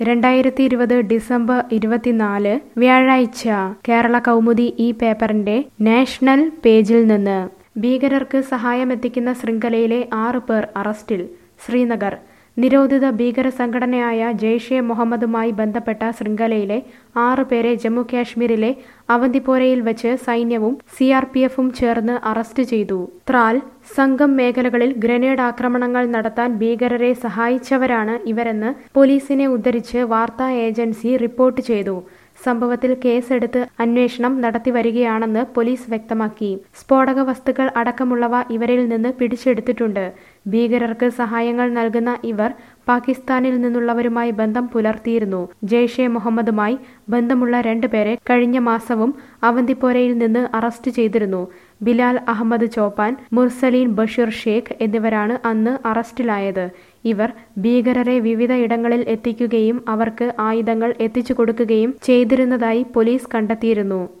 രണ്ടായിരത്തി ഇരുപത് ഡിസംബർ ഇരുപത്തിനാല് വ്യാഴാഴ്ച കേരള കൗമുദി ഈ പേപ്പറിന്റെ നാഷണൽ പേജിൽ നിന്ന് ഭീകരർക്ക് സഹായമെത്തിക്കുന്ന ശൃംഖലയിലെ ആറ് പേർ അറസ്റ്റിൽ ശ്രീനഗർ നിരോധിത ഭീകര സംഘടനയായ ജെയ്ഷെ മുഹമ്മദുമായി ബന്ധപ്പെട്ട ശൃംഖലയിലെ ആറ് പേരെ ജമ്മു കാശ്മീരിലെ അവന്തിപ്പോരയിൽ വെച്ച് സൈന്യവും സി ആർ പി എഫും ചേർന്ന് അറസ്റ്റ് ചെയ്തു ത്രാൽ സംഘം മേഖലകളിൽ ഗ്രനേഡ് ആക്രമണങ്ങൾ നടത്താൻ ഭീകരരെ സഹായിച്ചവരാണ് ഇവരെന്ന് പോലീസിനെ ഉദ്ധരിച്ച് വാർത്താ ഏജൻസി റിപ്പോർട്ട് ചെയ്തു സംഭവത്തിൽ കേസെടുത്ത് അന്വേഷണം നടത്തിവരികയാണെന്ന് പോലീസ് വ്യക്തമാക്കി സ്ഫോടക വസ്തുക്കൾ അടക്കമുള്ളവ ഇവരിൽ നിന്ന് പിടിച്ചെടുത്തിട്ടുണ്ട് ഭീകരർക്ക് സഹായങ്ങൾ നൽകുന്ന ഇവർ പാകിസ്ഥാനിൽ നിന്നുള്ളവരുമായി ബന്ധം പുലർത്തിയിരുന്നു ജെയ്ഷെ മുഹമ്മദുമായി ബന്ധമുള്ള രണ്ടുപേരെ കഴിഞ്ഞ മാസവും അവന്തിപ്പോരയിൽ നിന്ന് അറസ്റ്റ് ചെയ്തിരുന്നു ബിലാൽ അഹമ്മദ് ചോപ്പാൻ മുർസലീൻ ബഷീർ ഷേഖ് എന്നിവരാണ് അന്ന് അറസ്റ്റിലായത് ഇവർ ഭീകരരെ വിവിധ ഇടങ്ങളിൽ എത്തിക്കുകയും അവർക്ക് ആയുധങ്ങൾ എത്തിച്ചു കൊടുക്കുകയും ചെയ്തിരുന്നതായി പോലീസ് കണ്ടെത്തിയിരുന്നു